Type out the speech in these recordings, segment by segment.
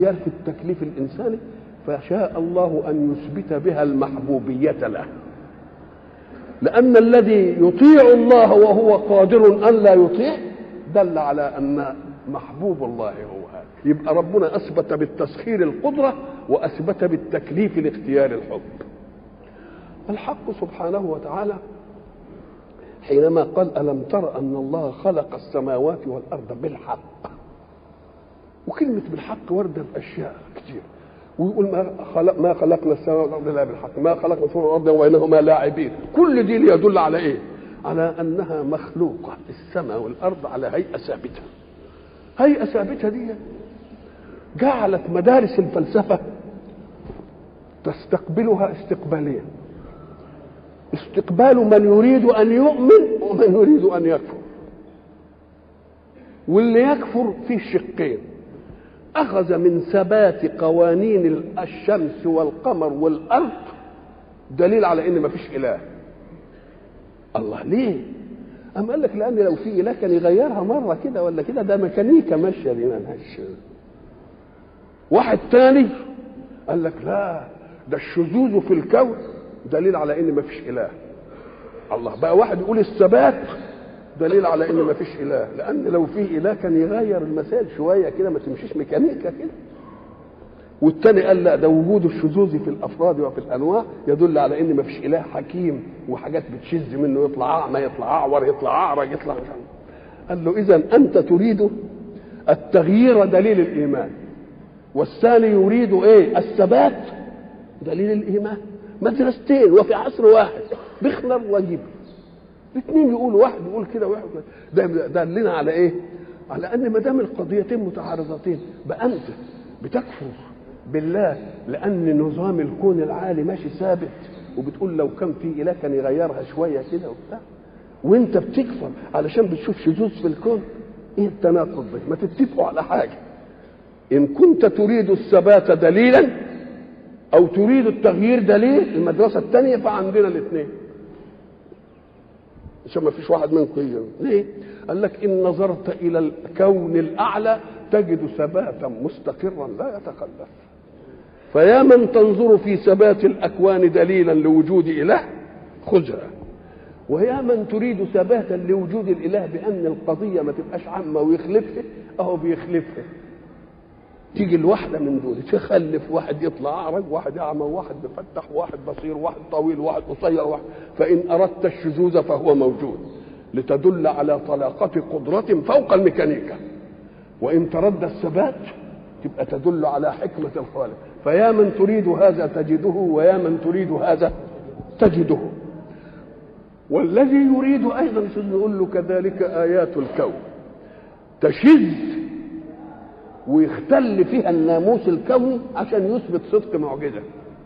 في التكليف الإنساني فشاء الله أن يثبت بها المحبوبية له لأن الذي يطيع الله وهو قادر أن لا يطيع دل على أن محبوب الله هو هذا يبقى ربنا أثبت بالتسخير القدرة وأثبت بالتكليف الاختيار الحب الحق سبحانه وتعالى حينما قال ألم تر أن الله خلق السماوات والأرض بالحق وكلمة بالحق واردة في أشياء كتير ويقول ما خلق ما خلقنا السماء والارض الا بالحق ما خلقنا السماء والارض وبينهما لاعبين كل دي يدل على ايه على انها مخلوقه السماء والارض على هيئه ثابته هيئه ثابته دي جعلت مدارس الفلسفه تستقبلها استقباليا استقبال من يريد ان يؤمن ومن يريد ان يكفر واللي يكفر فيه شقين أخذ من ثبات قوانين الشمس والقمر والأرض دليل على إن مفيش إله الله ليه؟ أم قال لك لأن لو في إله كان يغيرها مرة كده ولا كده ده ميكانيكا ماشية دي ملهاش واحد تاني قال لك لا ده الشذوذ في الكون دليل على إن مفيش إله الله بقى واحد يقول الثبات دليل على ان ما فيش اله لان لو في اله كان يغير المسائل شويه كده ما تمشيش ميكانيكا كده والتاني قال لا ده وجود الشذوذ في الافراد وفي الانواع يدل على ان ما فيش اله حكيم وحاجات بتشذ منه يطلع اعمى يطلع اعور يطلع اعرج يطلع مش قال له اذا انت تريد التغيير دليل الايمان والثاني يريد ايه الثبات دليل الايمان مدرستين وفي عصر واحد بخلر وجبر الاثنين يقولوا واحد يقول كده وواحد ده دلنا على ايه؟ على ان ما دام القضيتين متعارضتين بقى انت بتكفر بالله لان نظام الكون العالي ماشي ثابت وبتقول لو كان في اله كان يغيرها شويه كده وبتاع وانت بتكفر علشان بتشوف شذوذ في الكون ايه التناقض ده؟ ما تتفقوا على حاجه ان كنت تريد الثبات دليلا او تريد التغيير دليل المدرسه الثانيه فعندنا الاثنين عشان ما فيش واحد منكم يجي ليه؟ قال لك ان نظرت الى الكون الاعلى تجد ثباتا مستقرا لا يتخلف فيا من تنظر في ثبات الاكوان دليلا لوجود اله خذها ويا من تريد ثباتا لوجود الاله بان القضيه ما تبقاش عامه ويخلفها اهو بيخلفها تيجي الواحده من دول تخلف واحد يطلع اعرج واحد اعمى واحد مفتح واحد بصير واحد طويل واحد قصير واحد فان اردت الشذوذ فهو موجود لتدل على طلاقه قدره فوق الميكانيكا وان ترد الثبات تبقى تدل على حكمه الخالق فيا من تريد هذا تجده ويا من تريد هذا تجده والذي يريد ايضا نقول له كذلك ايات الكون تشذ ويختل فيها الناموس الكوني عشان يثبت صدق معجزه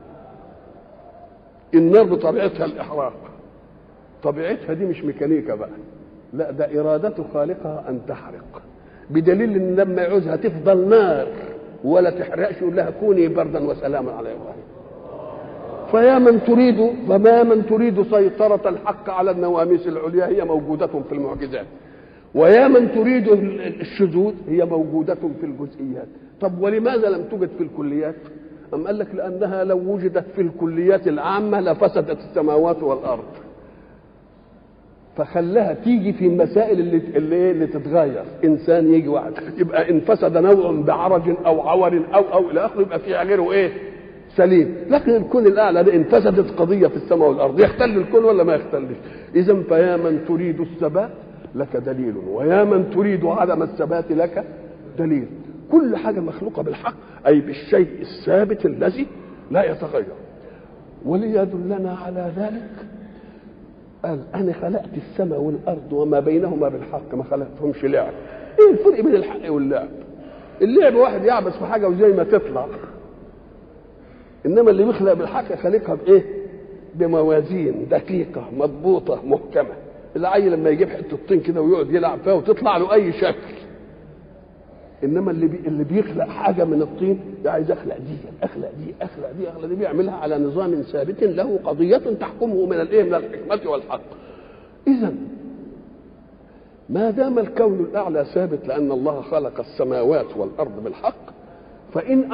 النار بطبيعتها الاحراق طبيعتها دي مش ميكانيكا بقى لا ده إرادة خالقها أن تحرق بدليل إن لما يعوزها تفضل نار ولا تحرقش يقول لها كوني بردا وسلاما على إبراهيم فيا من تريد فما من تريد سيطرة الحق على النواميس العليا هي موجودة في المعجزات ويا من تريد الشذوذ هي موجودة في الجزئيات طب ولماذا لم توجد في الكليات أم قال لك لأنها لو وجدت في الكليات العامة لفسدت السماوات والأرض فخلاها تيجي في المسائل اللي اللي, اللي تتغير انسان يجي واحد يبقى ان فسد نوع بعرج او عور او او الى اخره يبقى في غيره ايه؟ سليم لكن الكون الاعلى ده ان فسدت قضيه في السماء والارض يختل الكون ولا ما يختلش؟ اذا فيا من تريد الثبات لك دليل ويا من تريد عدم الثبات لك دليل كل حاجه مخلوقه بالحق اي بالشيء الثابت الذي لا يتغير وليدلنا على ذلك قال انا خلقت السماء والارض وما بينهما بالحق ما خلقتهمش لعب ايه الفرق بين الحق واللعب اللعب واحد يعبس في حاجه وزي ما تطلع انما اللي بيخلق بالحق خالقها بايه بموازين دقيقه مضبوطه محكمه العيل لما يجيب حته طين كده ويقعد يلعب فيها وتطلع له اي شكل انما اللي بي اللي بيخلق حاجه من الطين عايز اخلق دي اخلق دي اخلق دي اخلق دي بيعملها على نظام ثابت له قضيه تحكمه من الايه من الحكمه والحق اذا ما دام الكون الاعلى ثابت لان الله خلق السماوات والارض بالحق فإن